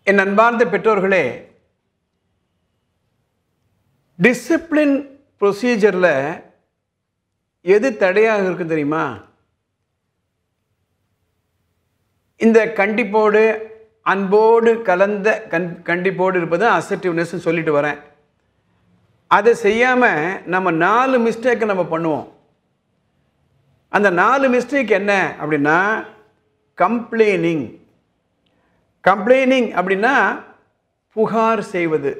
என் அன்பார்ந்த பெற்றோர்களே டிசிப்ளின் ப்ரொசீஜரில் எது தடையாக இருக்கும் தெரியுமா இந்த கண்டிப்போடு அன்போடு கலந்த கண் கண்டிப்போடு இருப்பது அசர்டிவ்னஸ்ன்னு சொல்லிட்டு வரேன் அதை செய்யாமல் நம்ம நாலு மிஸ்டேக்கை நம்ம பண்ணுவோம் அந்த நாலு மிஸ்டேக் என்ன அப்படின்னா கம்ப்ளைனிங் கம்ப்ளைனிங் அப்படின்னா புகார் செய்வது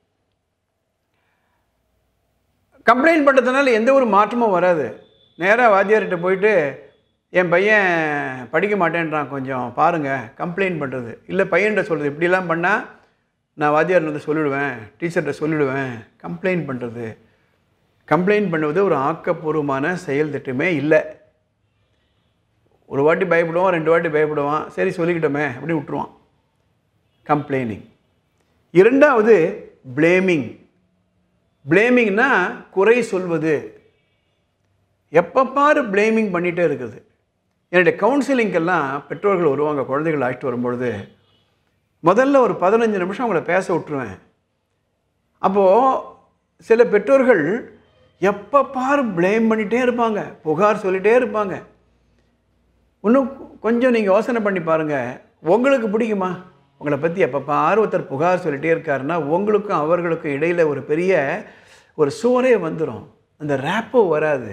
கம்ப்ளைண்ட் பண்ணுறதுனால எந்த ஒரு மாற்றமும் வராது நேராக வாத்தியார்கிட்ட போயிட்டு என் பையன் படிக்க மாட்டேன்றான் கொஞ்சம் பாருங்கள் கம்ப்ளைண்ட் பண்ணுறது இல்லை பையன்கிட்ட சொல்கிறது இப்படிலாம் பண்ணால் நான் வாத்தியார் வந்து சொல்லிடுவேன் டீச்சர்கிட்ட சொல்லிடுவேன் கம்ப்ளைண்ட் பண்ணுறது கம்ப்ளைண்ட் பண்ணுவது ஒரு ஆக்கப்பூர்வமான செயல் திட்டமே இல்லை ஒரு வாட்டி பயப்படுவான் ரெண்டு வாட்டி பயப்படுவான் சரி சொல்லிக்கிட்டோமே அப்படி விட்டுருவான் கம்ப்ளைனிங் இரண்டாவது ப்ளேமிங் ப்ளேமிங்னா குறை சொல்வது எப்போ பாரு ப்ளேமிங் பண்ணிகிட்டே இருக்குது என்னுடைய கவுன்சிலிங்கெல்லாம் பெற்றோர்கள் வருவாங்க குழந்தைகள் அழைச்சிட்டு வரும்பொழுது முதல்ல ஒரு பதினஞ்சு நிமிஷம் அவங்கள பேச விட்டுருவேன் அப்போது சில பெற்றோர்கள் எப்போ பாரு ப்ளேம் பண்ணிகிட்டே இருப்பாங்க புகார் சொல்லிகிட்டே இருப்பாங்க இன்னும் கொஞ்சம் நீங்கள் யோசனை பண்ணி பாருங்கள் உங்களுக்கு பிடிக்குமா உங்களை பற்றி எப்போ பாரு ஒருத்தர் புகார் சொல்லிகிட்டே இருக்காருன்னா உங்களுக்கும் அவர்களுக்கும் இடையில் ஒரு பெரிய ஒரு சோரே வந்துடும் அந்த ரேப்போ வராது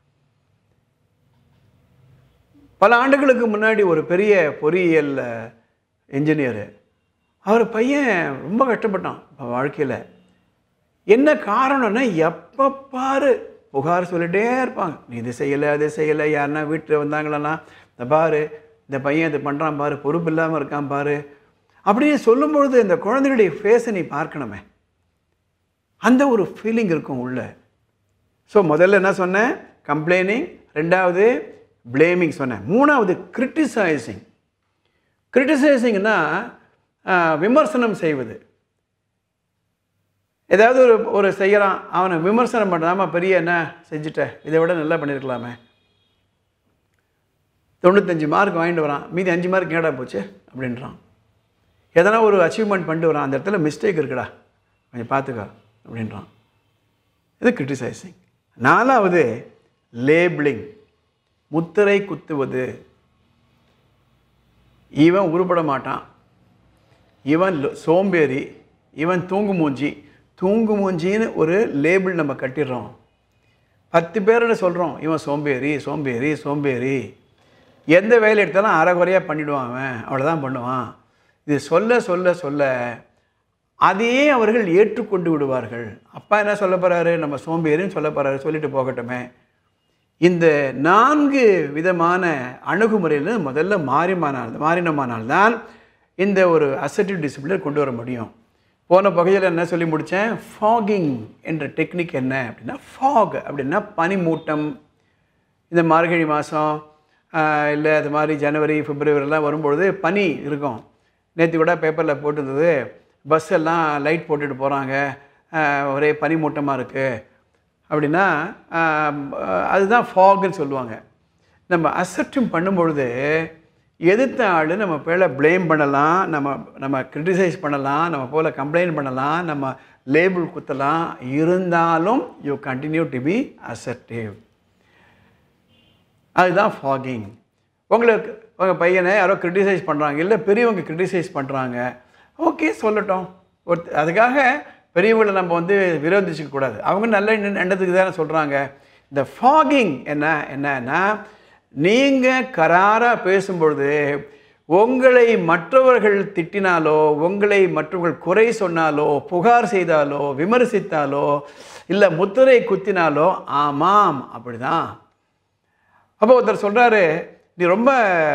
பல ஆண்டுகளுக்கு முன்னாடி ஒரு பெரிய பொறியியல் இன்ஜினியரு அவர் பையன் ரொம்ப கஷ்டப்பட்டான் வாழ்க்கையில் என்ன காரணம்னா எப்போ பாரு புகார் சொல்லிகிட்டே இருப்பாங்க நீ இது செய்யலை அது செய்யலை யாருன்னா வீட்டில் வந்தாங்களன்னா இந்த பாரு இந்த பையன் இது பண்ணுறான் பாரு பொறுப்பு இல்லாமல் இருக்கான் பாரு அப்படின்னு சொல்லும்பொழுது இந்த குழந்தைகளுடைய ஃபேஸை நீ பார்க்கணுமே அந்த ஒரு ஃபீலிங் இருக்கும் உள்ள ஸோ முதல்ல என்ன சொன்னேன் கம்ப்ளைனிங் ரெண்டாவது ப்ளேமிங் சொன்னேன் மூணாவது கிரிட்டிசைசிங் கிரிட்டிசைசிங்னா விமர்சனம் செய்வது ஏதாவது ஒரு ஒரு செய்கிறான் அவனை விமர்சனம் பண்ணாம பெரிய என்ன செஞ்சுட்ட இதை விட நல்லா பண்ணியிருக்கலாமே தொண்ணூத்தஞ்சு மார்க் வாங்கிட்டு வரான் மீதி அஞ்சு மார்க் ஏடா போச்சு அப்படின்றான் எதனா ஒரு அச்சீவ்மெண்ட் பண்ணிட்டு வரான் அந்த இடத்துல மிஸ்டேக் இருக்குடா கொஞ்சம் பார்த்துக்கோ அப்படின்றான் இது கிரிட்டிசைசிங் நாலாவது லேபிளிங் முத்திரை குத்துவது இவன் உருப்பட மாட்டான் இவன் லொ- சோம்பேறி இவன் தூங்கு மூஞ்சி தூங்கு மூஞ்சின்னு ஒரு லேபிள் நம்ம கட்டிடுறோம் பத்து பேரோட சொல்கிறோம் இவன் சோம்பேறி சோம்பேறி சோம்பேறி எந்த வேலை எடுத்தாலும் அரைகுறையாக பண்ணிடுவான் அவன் அவ்வளோதான் பண்ணுவான் இது சொல்ல சொல்ல சொல்ல அதையே அவர்கள் ஏற்றுக்கொண்டு விடுவார்கள் அப்பா என்ன சொல்ல போகிறாரு நம்ம சோம்பேறின்னு சொல்ல போகிறாரு சொல்லிட்டு போகட்டுமே இந்த நான்கு விதமான அணுகுமுறையில் முதல்ல மாறிமானால் மாறினமானால்தான் இந்த ஒரு அசட்டிவ் டிசிப்ளினை கொண்டு வர முடியும் போன பகுதியில் என்ன சொல்லி முடித்தேன் ஃபாகிங் என்ற டெக்னிக் என்ன அப்படின்னா ஃபாக் அப்படின்னா பனிமூட்டம் இந்த மார்கழி மாதம் இல்லை அது மாதிரி ஜனவரி பிப்ரவரிலாம் வரும்பொழுது பனி இருக்கும் நேற்று கூட பேப்பரில் போட்டிருந்தது பஸ் எல்லாம் லைட் போட்டுட்டு போகிறாங்க ஒரே பனிமூட்டமாக இருக்குது அப்படின்னா ஆம், அதுதான் ஃபாகுன்னு சொல்லுவாங்க நம்ம அசப்டும் பண்ணும்பொழுது எதிர்த்த ஆள் நம்ம பேர ப்ளேம் பண்ணலாம் நம்ம நம்ம கிரிட்டிசைஸ் பண்ணலாம் நம்ம போல் கம்ப்ளைண்ட் பண்ணலாம் நம்ம லேபிள் குத்தலாம் இருந்தாலும் you continue to be assertive அதுதான் ஃபாகிங் உங்களுக்கு உங்கள் பையனை யாரோ கிரிட்டிசைஸ் பண்ணுறாங்க இல்லை பெரியவங்க கிரிட்டிசைஸ் பண்ணுறாங்க ஓகே சொல்லட்டும் ஒரு அதுக்காக பெரியவங்களை நம்ம வந்து விரோதிச்சுக்க கூடாது அவங்க நல்ல எண்ண- எண்ணத்துக்கு தானே சொல்கிறாங்க இந்த ஃபாகிங் என்ன என்னன்னா நீங்கள் கராராக பேசும்பொழுது உங்களை மற்றவர்கள் திட்டினாலோ உங்களை மற்றவர்கள் குறை சொன்னாலோ புகார் செய்தாலோ விமர்சித்தாலோ இல்லை முத்திரை குத்தினாலோ ஆமாம் அப்படிதான் அப்போ ஒருத்தர் சொல்கிறாரு நீ ரொம்ப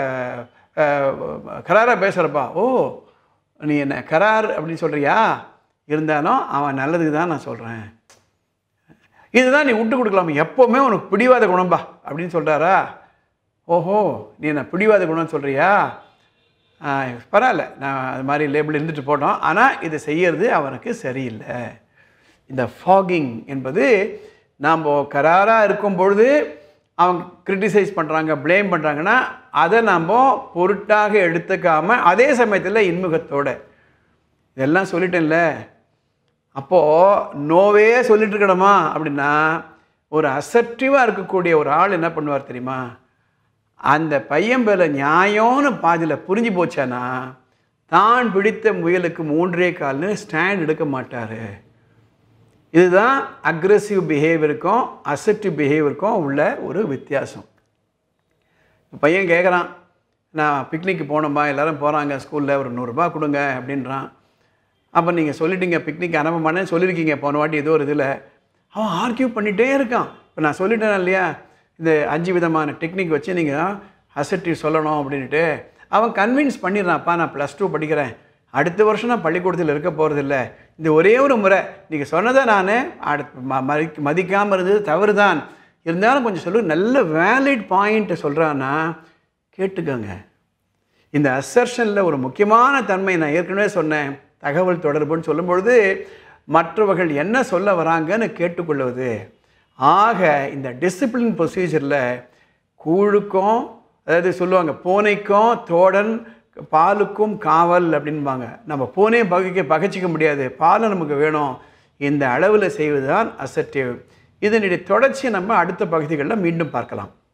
கராராக பேசுகிறப்பா ஓ நீ என்ன கரார் அப்படின்னு சொல்கிறியா இருந்தாலும் அவன் நல்லதுக்கு தான் நான் சொல்கிறேன் இதுதான் நீ விட்டு கொடுக்கலாமா எப்போவுமே உனக்கு பிடிவாத குணம்பா அப்படின்னு சொல்கிறாரா ஓஹோ நீ என்ன பிடிவாத குணம்னு சொல்கிறியா பரவாயில்ல நான் அது மாதிரி லேபிள் இருந்துட்டு போட்டோம் ஆனால் இதை செய்யறது அவனுக்கு சரியில்லை இந்த ஃபாகிங் என்பது நாம் கராராக இருக்கும் பொழுது அவங்க கிரிட்டிசைஸ் பண்ணுறாங்க ப்ளேம் பண்ணுறாங்கன்னா அதை நாம் பொருட்டாக எடுத்துக்காம அதே சமயத்தில் இன்முகத்தோட இதெல்லாம் சொல்லிட்டேன்ல அப்போது நோவே சொல்லிட்டு இருக்கணுமா அப்படின்னா ஒரு அசர்டிவாக இருக்கக்கூடிய ஒரு ஆள் என்ன பண்ணுவார் தெரியுமா அந்த பையன் பேல நியாயம்னு பாதியில் புரிஞ்சு போச்சானா தான் பிடித்த முயலுக்கு மூன்றே கால்னு ஸ்டாண்ட் எடுக்க மாட்டார் இதுதான் அக்ரெசிவ் பிஹேவியருக்கும் அசர்டிவ் பிஹேவியருக்கும் உள்ள ஒரு வித்தியாசம் பையன் கேட்குறான் நான் பிக்னிக்கு போனோம்பா எல்லாரும் போகிறாங்க ஸ்கூலில் ஒரு நூறுரூபா கொடுங்க அப்படின்றான் அப்போ நீங்கள் சொல்லிட்டீங்க பிக்னிக் அனுப்ப மாட்டேன்னு சொல்லியிருக்கீங்க போன வாட்டி ஏதோ ஒரு இதில் அவன் ஆர்கியூ பண்ணிகிட்டே இருக்கான் இப்போ நான் சொல்லிட்டேன் இல்லையா இந்த அஞ்சு விதமான டெக்னிக் வச்சு நீங்கள் அசட்டிவ் சொல்லணும் அப்படின்ட்டு அவன் கன்வின்ஸ் பண்ணிடுறான்ப்பா நான் ப்ளஸ் டூ படிக்கிறேன் அடுத்த வருஷம் நான் பள்ளிக்கூடத்தில் இருக்க போகிறதில்ல இந்த ஒரே ஒரு முறை நீங்கள் சொன்னதை நான் அடுத்து ம மதி மதிக்காமல் இருந்தது தவறு தான் இருந்தாலும் கொஞ்சம் சொல்லு நல்ல வேலிட் பாயிண்ட்டை சொல்கிறான்னா கேட்டுக்கோங்க இந்த அசர்ஷனில் ஒரு முக்கியமான தன்மை நான் ஏற்கனவே சொன்னேன் தகவல் தொடர்புன்னு சொல்லும்பொழுது மற்றவர்கள் என்ன சொல்ல வராங்கன்னு கேட்டுக்கொள்வது ஆக இந்த டிசிப்ளின் ப்ரொசீஜரில் கூழுக்கும் அதாவது சொல்லுவாங்க பூனைக்கும் தோடன் பாலுக்கும் காவல் அப்படின்பாங்க நம்ம பூனையை பகைக்க பகைச்சிக்க முடியாது பாலை நமக்கு வேணும் இந்த அளவில் செய்வது தான் அசட்டிவ் இதனுடைய தொடர்ச்சியை நம்ம அடுத்த பகுதிகளில் மீண்டும் பார்க்கலாம்